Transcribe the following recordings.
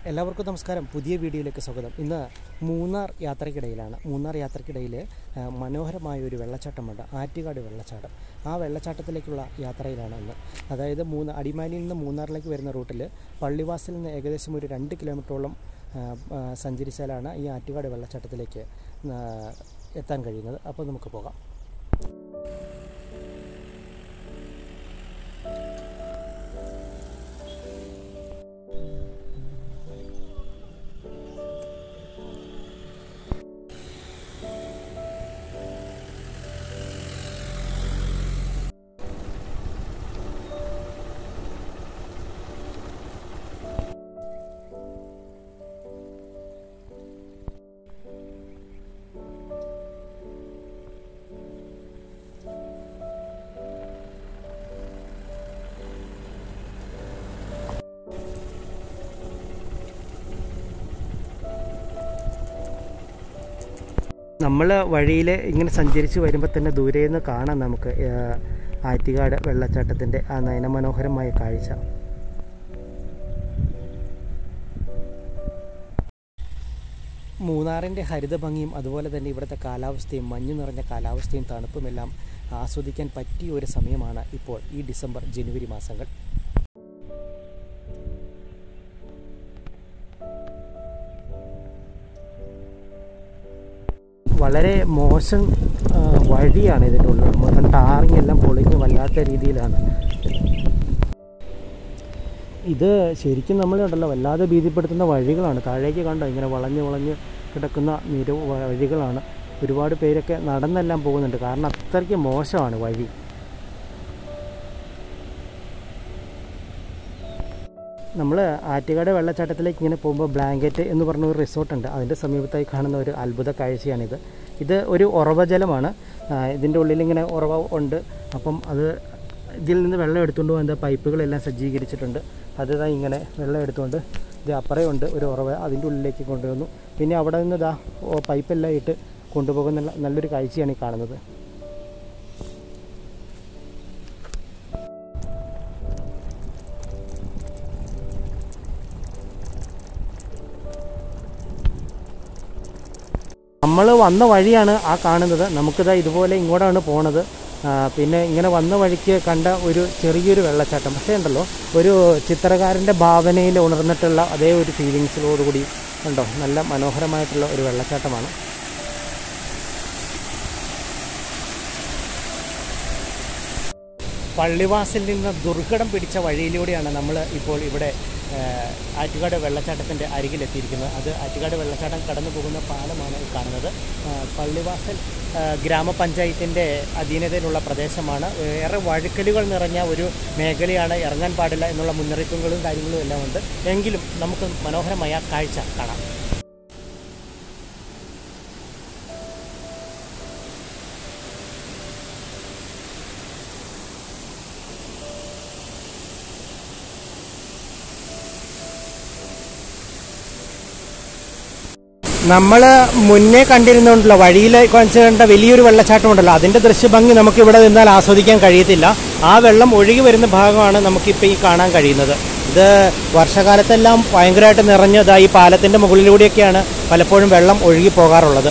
എല്ലാവർക്കും നമസ്കാരം പുതിയ വീഡിയോയിലേക്ക് സ്വാഗതം ഇന്ന് മൂന്നാർ യാത്രക്കിടയിലാണ് മൂന്നാർ യാത്രക്കിടയിൽ ആ, മനോഹരമായ ഒരു വെള്ളച്ചാട്ടമുണ്ട് ആറ്റുകാട് വെള്ളച്ചാട്ടം ആ വെള്ളച്ചാട്ടത്തിലേക്കുള്ള യാത്രയിലാണ് ഇന്ന് അതായത് മൂന്ന് അടിമാലിയിൽ നിന്ന് മൂന്നാറിലേക്ക് വരുന്ന റൂട്ടിൽ പള്ളിവാസിൽ നിന്ന് ഏകദേശം ഒരു രണ്ട് കിലോമീറ്ററോളം ആ, ആ, സഞ്ചരിച്ചാലാണ് ഈ ആറ്റുകാട് വെള്ളച്ചാട്ടത്തിലേക്ക് ആ, എത്താൻ കഴിയുന്നത് അപ്പോൾ നമുക്ക് പോകാം നമ്മൾ വഴിയിൽ ഇങ്ങനെ സഞ്ചരിച്ച് വരുമ്പോൾ തന്നെ ദൂരെ നിന്ന് കാണാം നമുക്ക് ആ, ആറ്റുകാട് വെള്ളച്ചാട്ടത്തിൻ്റെ ആ നയനമനോഹരമായ കാഴ്ച മൂന്നാറിൻ്റെ ഹരിതഭംഗിയും അതുപോലെ തന്നെ ഇവിടുത്തെ കാലാവസ്ഥയും മഞ്ഞു നിറഞ്ഞ കാലാവസ്ഥയും തണുപ്പുമെല്ലാം ആസ്വദിക്കാൻ പറ്റിയ ഒരു സമയമാണ് ഇപ്പോൾ ഈ ഡിസംബർ ജനുവരി മാസങ്ങൾ വളരെ മോശം ആ, വഴിയാണ് ഇതിൻ്റെ ഉള്ളിൽ മൊത്തം ടാറിങ് എല്ലാം പൊളിഞ്ഞ് വല്ലാത്ത രീതിയിലാണ് ഇത് ശരിക്കും നമ്മളുണ്ടല്ലോ വല്ലാതെ ഭീതിപ്പെടുത്തുന്ന വഴികളാണ് താഴേക്ക് കണ്ടോ ഇങ്ങനെ വളഞ്ഞ് വളഞ്ഞ് കിടക്കുന്ന നിര വഴികളാണ് ഒരുപാട് പേരൊക്കെ നടന്നെല്ലാം പോകുന്നുണ്ട് കാരണം അത്രയ്ക്ക് മോശമാണ് വഴി നമ്മൾ ആറ്റുകാട് വെള്ളച്ചാട്ടത്തിലേക്ക് ഇങ്ങനെ പോകുമ്പോൾ ബ്ലാങ്കറ്റ് എന്ന് പറഞ്ഞ ഒരു റിസോർട്ടുണ്ട് അതിൻ്റെ സമീപത്തായി കാണുന്ന ഒരു അത്ഭുത കാഴ്ചയാണിത് ഇത് ഒരു ഉറവ ജലമാണ് ആ, ഇതിൻ്റെ ഉള്ളിൽ ഇങ്ങനെ ഉറവ ഉണ്ട് അപ്പം അത് ഇതിൽ നിന്ന് വെള്ളം എടുത്തുകൊണ്ട് പോകുന്ന പൈപ്പുകളെല്ലാം സജ്ജീകരിച്ചിട്ടുണ്ട് അത് ഇതാ ഇങ്ങനെ വെള്ളം എടുത്തുകൊണ്ട് ഇത് അപ്പുറയുണ്ട് ഒരു ഉറവ അതിൻ്റെ ഉള്ളിലേക്ക് കൊണ്ടുവന്നു പിന്നെ അവിടെ നിന്ന് ഇതാ ഓ, പൈപ്പെല്ലാം ഇട്ട് കൊണ്ടുപോകുന്ന നല്ലൊരു കാഴ്ചയാണ് ഈ കാണുന്നത് നമ്മൾ വന്ന വഴിയാണ് ആ കാണുന്നത് നമുക്കിതാ ഇതുപോലെ ഇങ്ങോട്ടാണ് പോണത് ആ, പിന്നെ ഇങ്ങനെ വന്ന വഴിക്ക് കണ്ട ഒരു ചെറിയൊരു വെള്ളച്ചാട്ടം പക്ഷേ ഉണ്ടല്ലോ ഒരു ചിത്രകാരൻ്റെ ഭാവനയിൽ ഉണർന്നിട്ടുള്ള അതേ ഒരു ഫീലിങ്സിലോടുകൂടി ഉണ്ടോ നല്ല മനോഹരമായിട്ടുള്ള ഒരു വെള്ളച്ചാട്ടമാണ് പള്ളിവാസിൽ നിന്ന് ദുർഘടം പിടിച്ച വഴിയിലൂടെയാണ് നമ്മൾ ഇപ്പോൾ ഇവിടെ ആ, ആറ്റുകാട് വെള്ളച്ചാട്ടത്തിൻ്റെ അരികിലെത്തിയിരിക്കുന്നത് അത് ആറ്റുകാട് വെള്ളച്ചാട്ടം കടന്നു പോകുന്ന പാലമാണ് ഈ കാണുന്നത് ആ, പള്ളിവാസൽ ആ, ഗ്രാമപഞ്ചായത്തിൻ്റെ അധീനതയിലുള്ള പ്രദേശമാണ് ഏറെ വഴുക്കലുകൾ നിറഞ്ഞ ഒരു മേഖലയാണ് ഇറങ്ങാൻ പാടില്ല എന്നുള്ള മുന്നറിയിപ്പുകളും കാര്യങ്ങളും എല്ലാം ഉണ്ട് എങ്കിലും നമുക്ക് മനോഹരമായ കാഴ്ച കാണാം നമ്മൾ മുന്നേ കണ്ടിരുന്നുണ്ടല്ലോ വഴിയിൽ കാണിച്ചു കണ്ട വലിയൊരു വെള്ളച്ചാട്ടം ഉണ്ടല്ലോ അതിൻ്റെ ദൃശ്യഭംഗി നമുക്ക് ഇവിടെ നിന്നാൽ ആസ്വദിക്കാൻ കഴിയത്തില്ല ആ വെള്ളം ഒഴുകി വരുന്ന ഭാഗമാണ് നമുക്കിപ്പോൾ ഈ കാണാൻ കഴിയുന്നത് ഇത് വർഷകാലത്തെല്ലാം ഭയങ്കരമായിട്ട് നിറഞ്ഞത് ഈ പാലത്തിൻ്റെ മുകളിലൂടെയൊക്കെയാണ് പലപ്പോഴും വെള്ളം ഒഴുകി പോകാറുള്ളത്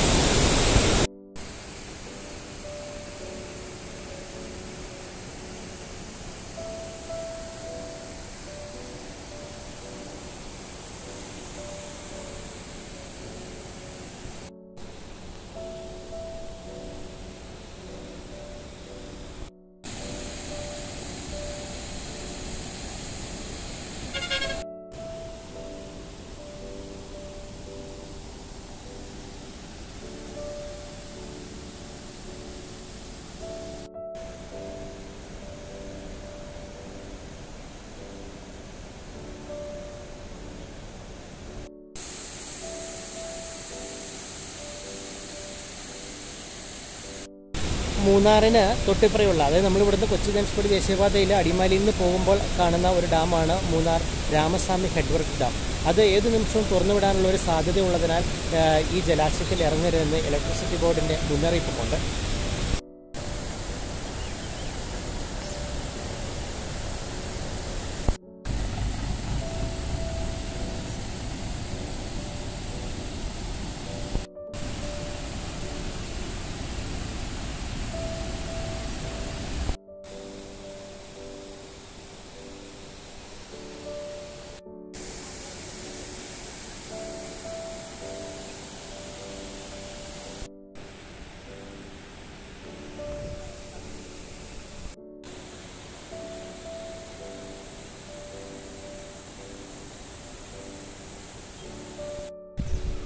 മൂന്നാറിന് തൊട്ടിപ്പുറയുള്ള അതായത് നമ്മൾ ഇവിടുന്ന് കൊച്ചി ധനുഷ്കോടി ദേശീയപാതയിൽ അടിമാലിയിൽ നിന്ന് പോകുമ്പോൾ കാണുന്ന ഒരു ഡാമാണ് മൂന്നാർ രാമസ്വാമി ഹെഡ്വർക്ക് ഡാം അത് ഏത് നിമിഷവും തുറന്നുവിടാനുള്ള ഒരു സാധ്യതയുള്ളതിനാൽ ആ, ഈ ജലാശയത്തിൽ ഇറങ്ങരുതെന്ന് ഇലക്ട്രിസിറ്റി ബോർഡിൻ്റെ മുന്നറിയിപ്പുമുണ്ട്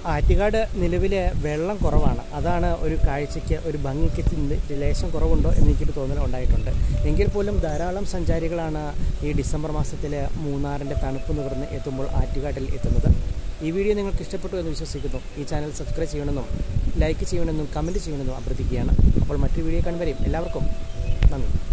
ആറ്റുകാട് നിലവിൽ വെള്ളം കുറവാണ് അതാണ് ഒരു കാഴ്ചയ്ക്ക് ഒരു ഭംഗിക്ക് തിന്ന് ലേശം കുറവുണ്ടോ എന്ന് എനിക്കൊരു തോന്നൽ ഉണ്ടായിട്ടുണ്ട് എങ്കിൽ പോലും ധാരാളം സഞ്ചാരികളാണ് ഈ ഡിസംബർ മാസത്തിൽ മൂന്നാറിൻ്റെ തണുപ്പ് നുകർന്ന് എത്തുമ്പോൾ ആറ്റുകാട്ടിൽ എത്തുന്നത് ഈ വീഡിയോ നിങ്ങൾക്ക് ഇഷ്ടപ്പെട്ടു എന്ന് വിശ്വസിക്കുന്നു ഈ ചാനൽ സബ്സ്ക്രൈബ് ചെയ്യണമെന്നും ലൈക്ക് ചെയ്യണമെന്നും കമൻറ്റ് ചെയ്യണമെന്നും അഭ്യർത്ഥിക്കുകയാണ് അപ്പോൾ മറ്റൊരു വീഡിയോ കാണുവരെയും എല്ലാവർക്കും നന്ദി